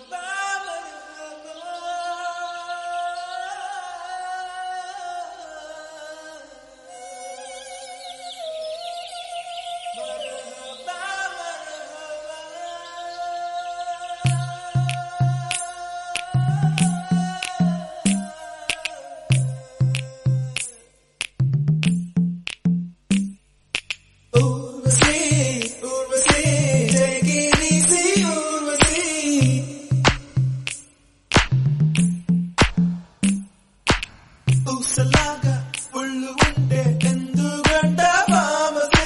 ఊసలాగా ఒళ్ళు ఉంటే ఎందుకంట మామసే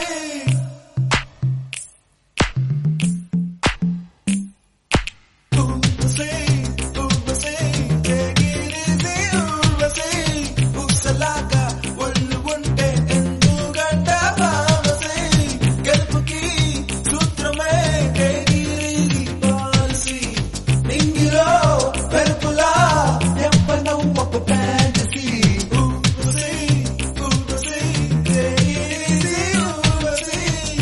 ఊసే ఊసే ఎగిరిసే ఊసే ఊసలాగా ఒళ్ళు ఉంటే ఎందుకంట మామసే గెలుపుకి సూత్రమే ఎగిరిసి పాలసీ నింగిలో వెలుపులా ఎప్పనో ఒక ఫ్యాంటసీ ఊసే ఊసే ఎగిరిసి ఊసే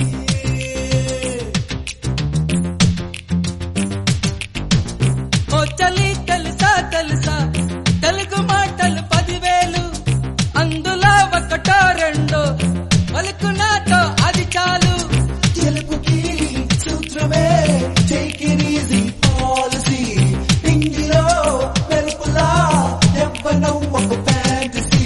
ఓ చలి తెలుసా తెలుసా తెలుగు మాటలు పదివేలు అందులో ఒకటో రెండో పలుకు నాతో అది చాలు గెలుపుకి సూత్రమే టేక్ ఇట్ ఈజీ పాలసీ ఇంగిలో వెలుపులా ఎవ్వనం ఒక ఫ్యాంటసీ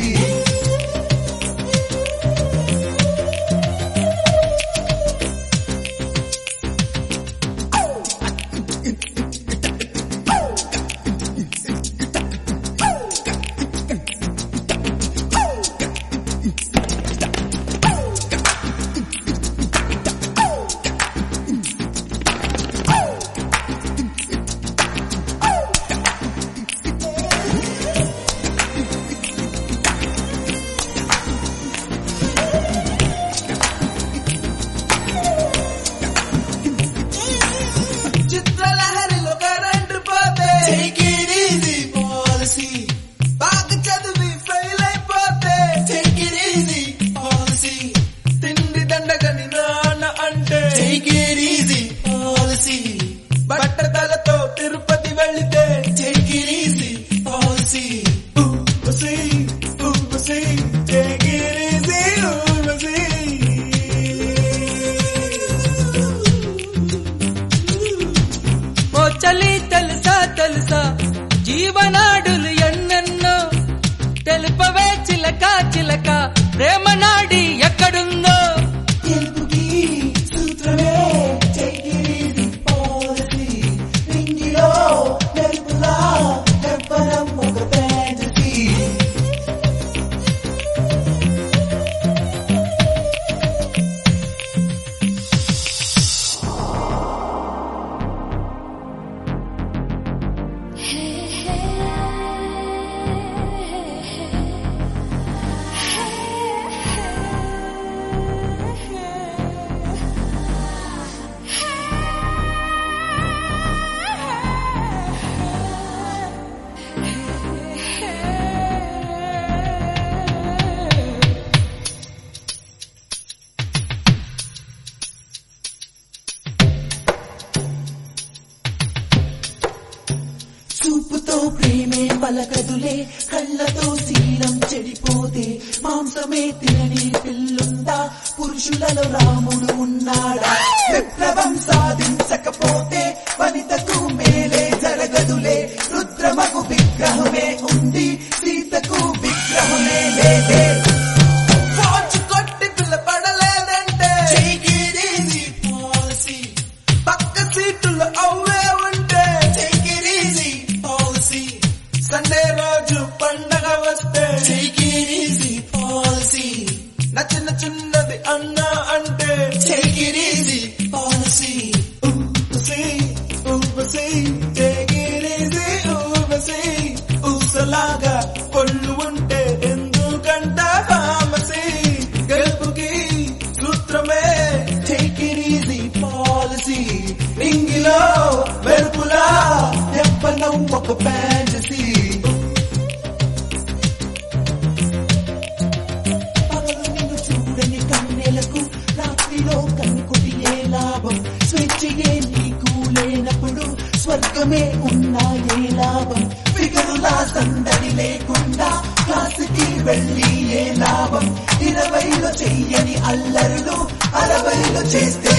చిత్రలహరిలో కరెంటు పోతే టేక్ ఇట్ ఈజీ పాలసీ బాగా చదివి ఫెయిల్ అయిపోతే టేక్ ఇట్ ఈజీ పాలసీ తిండి దండగని నాన్న అంటే టేక్ ఇట్ ఈజీ పాలసీ బట్టతలతో తిరుపతి వెళితే take it easy policy Urvashi Urvashi take it easy Urvashi ఓ చలి తెలుసా తెలుసా జీవనాడులు ఎన్నెన్నో తెలుపవే చిలక చిలక ప్రేమ నాడి ఎక్కడుందో గెలుపుకి సూత్రమే take it easy policy నింగిలో వెలుపులా ఎవ్వరం ఒక fantasy చూపుతో ప్రేమే పలకదులే కళ్ళతో శీలం చెడిపోతే మాంసమే తినని పిల్లుందా పురుషులలో రాముడు ఉన్నాడా విప్లవం సాధించకపోతే వనితకు మేలే జరగదులే రుద్రమకు విగ్రహమే ఉంది సీతకు విగ్రహమే లేదే వాచ్ కొట్టి పిల్ల పడలేదంటే Take it easy policy. పక్క సీటులో అవ్వే ఉంటే Take it easy policy. Sunday రోజు పండగ వస్తే Take it easy policy. నచ్చిన చిన్నది అన్నా అంటే Take it easy policy. ఊపసి, ఊపసి, take it easy, ఊపసి. ఊసలాగా కొళ్ళు ఉంటే ఎందుకంట ఫామసీ గెలుపుకి సూత్రమే టేక్ ఇట్ ఈజీ పాలసీ ఇంగిలో వెలుపులా ఎప్పనం ఒక ఫ్యాంటసీ పగలు నిన్ను చూడని కన్నెలకు రాత్రిలో కన్నుకుటి ఏ లాభం స్వేచ్ఛయే నీకు లేనప్పుడు స్వర్గమే ఉన్నా ఏ లాభం ఫిగరులా సందడి లేకుండా క్లాసుకి వెళ్ళి ఏ లాభం ఇరవైలో చెయ్యని అల్లరులు అరవైలో చేస్తే